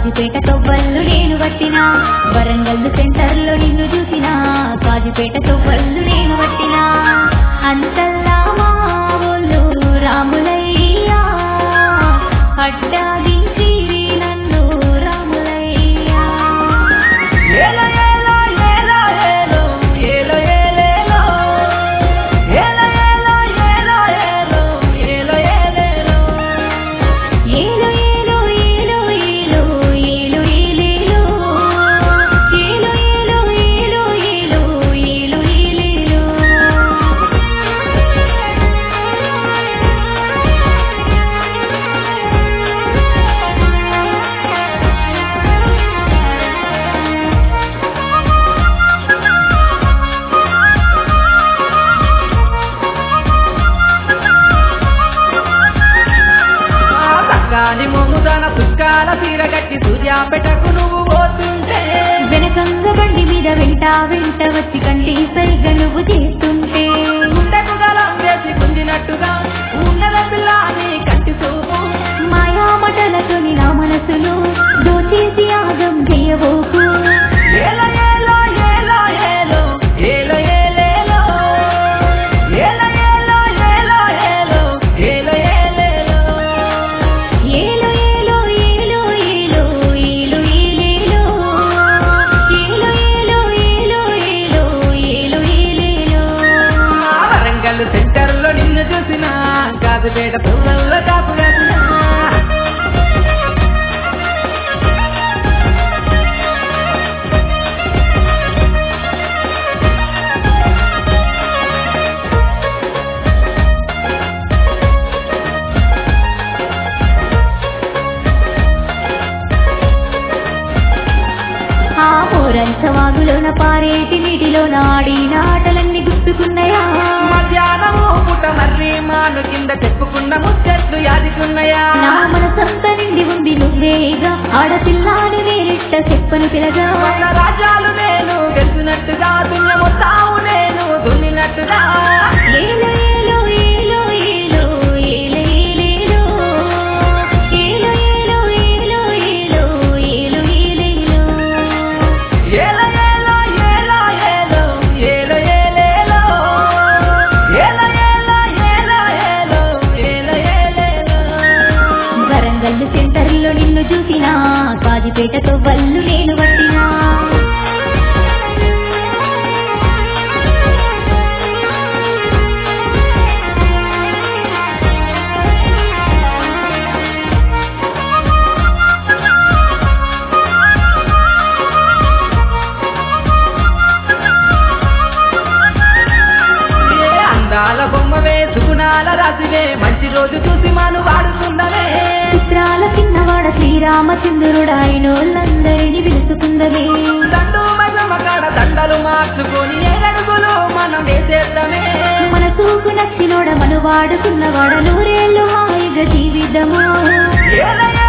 కాజీపేట తొవ్వళ్ళు నేను పట్టినా వరంగల్ సెంటర్లో నిన్ను చూసినా కాజీపేట తొవ్వళ్ళు నేను పట్టినా అంతల్లా మా ఊళ్ళు రాములయ్యా అడ్డాదించి నన్ను రాములయ్యా ఏలో ఏలో ఏలో ఏలో ఏలో ఏలేలో ఏలో ఏలో ఏలో ఏలో ఏలో ఏలేలో ఏలో ఏలో ఏలో ఏలో ఏలో ఏలేలో ఏలో ఏలో ఏలో ఏలో ఏలో ఏలేలో సక్కాని మొముదన సుక్కాల సీర కట్టి సూర్యాపేటకు నువ్వు పోతుంటే వెనకంగ బండి మీద వెంట వెంట వచ్చి కంటి సరిగ నువ్వు చేస్తుంటే గుండెకు గలం వేసి గుంజినట్టుగా ఉన్నద పిల్ల నీ కంటి చూపు మాయామటలతోని నా మనసును దోచేసి ఆగం చేయబోకు ఏలో ఏలో ఏలో ఏలో ఏలో ఏలేలో ఏలో ఏలో ఏలో ఏలో ఏలో ఏలేలో ఏలో ఏలో ఏలో ఏలో ఏలో ఏలేలో ఏలో ఏలో ఏలో ఏలో ఏలో ఏలేలో వరంగల్ సెంటర్ లో నిన్ను చూసిన కాదుపేట పువ్వుల్లో కాపు కాసిన ఆ పోరంచ వాగులోన పారేటి నీటిలోన ఆడిన ఆటలన్నీ గుర్తుకున్నాయా మధ్యాహ్నము పుట్ట మర్రి మాను కింద చెప్పుకున్న ముచ్చట్లు యాదికున్నాయా నా మనసంత నిండి ఉంది నువ్వేగా ఆడపిల్లాని వేరిట్ట చెప్పను పిలగా వంద రాజ్యాలు నేను గెలిచినట్టుగా దున్న మొత్తావు నేను దున్నినట్టుగా ఏలో ఏలో ఏలో ఏలో ఏలో ఏలేలో ఏలో ఏలో ఏలో ఏలో ఏలో ఏలేలో ఏల ఏల ఏల ఏలో ఏల ఏలేలో ఏల ఏల ఏల ఏలో ఏల ఏలేలో వరంగల్ సెంటర్లో నిన్ను చూసినా కాజిపేటతో వల్లు నేను పట్టినా ఏ అందాల బొమ్మవే సుగుణాల రాసివే మంచి రోజు చూసి మాను వాడుతుందనే చిత్రాల చిన్నవాడ శ్రీరామచంద్రుడాయినోళ్ళందరినీ పిలుచుకుందమే దండు మైలమ్మ కాడ దండలు మార్చుకొని ఏడడుగులు మనం వేసేద్దామే మన చూపు నచ్చినోడ మను వాడుకున్నవాడ నూరేళ్ళు హాయిగా జీవితము ఏల